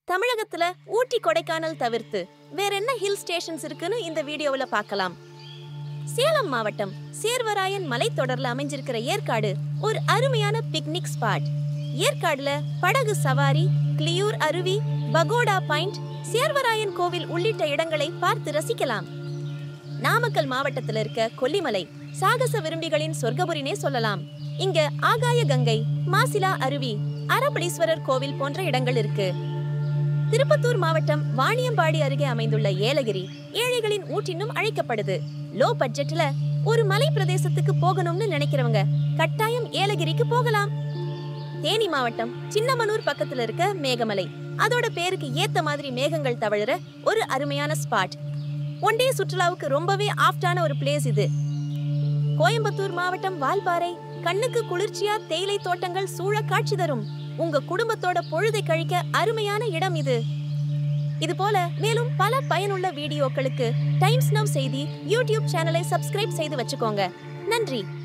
தமிழகத்துல ஊட்டி கொடைக்கானல் தவிர்த்து வேற என்ன ஹில் ஸ்டேஷன்ஸ் இருக்குன்னு இந்த வீடியோவுல பார்க்கலாம் சேலம் மாவட்டம் சேர்வராயன் மலைத்தொடர்ல அமைஞ்சிருக்கிற ஏற்காடு ஒரு அருமையான பிக்னிக் ஸ்பாட் ஏற்காடுல படகு சவாரி கிளியூர் அருவி பகோடா பாயிண்ட் சேர்வராயன் கோவில் உள்ளிட்ட இடங்களை பார்த்து ரசிக்கலாம் நாமக்கல் மாவட்டத்துல இருக்க கொல்லிமலை சாகச விரும்பிகளின் சொர்க்கபுரினே சொல்லலாம் இங்க ஆகாய கங்கை மாசிலா அருவி அரபலீஸ்வரர் கோவில் போன்ற இடங்கள் இருக்கு திருப்பத்தூர் மாவட்டம் வாணியம்பாடி அருகே அமைந்துள்ள ஏலகிரி ஏழைகளின் ஊட்டினும் அழைக்கப்படுது லோ பட்ஜெட்ல ஒரு மலை பிரதேசத்துக்கு போகணும்னு நினைக்கிறவங்க கட்டாயம் ஏலகிரிக்கு போகலாம் தேனி மாவட்டம் சின்னமனூர் பக்கத்துல இருக்க மேகமலை அதோட பேருக்கு ஏத்த மாதிரி மேகங்கள் தவழுற ஒரு அருமையான ஸ்பாட் ஒன் டே சுற்றுலாவுக்கு ரொம்பவே ஆப்டான ஒரு பிளேஸ் இது கோயம்புத்தூர் மாவட்டம் வால்பாறை கண்ணுக்கு குளிர்ச்சியா தேயிலை தோட்டங்கள் சூழ காட்சி தரும் உங்க குடும்பத்தோட பொழுதை கழிக்க அருமையான இடம் இது இது போல மேலும் பல பயனுள்ள வீடியோக்களுக்கு டைம்ஸ் நவ் செய்தி யூடியூப் சேனலை சப்ஸ்கிரைப் செய்து வச்சுக்கோங்க நன்றி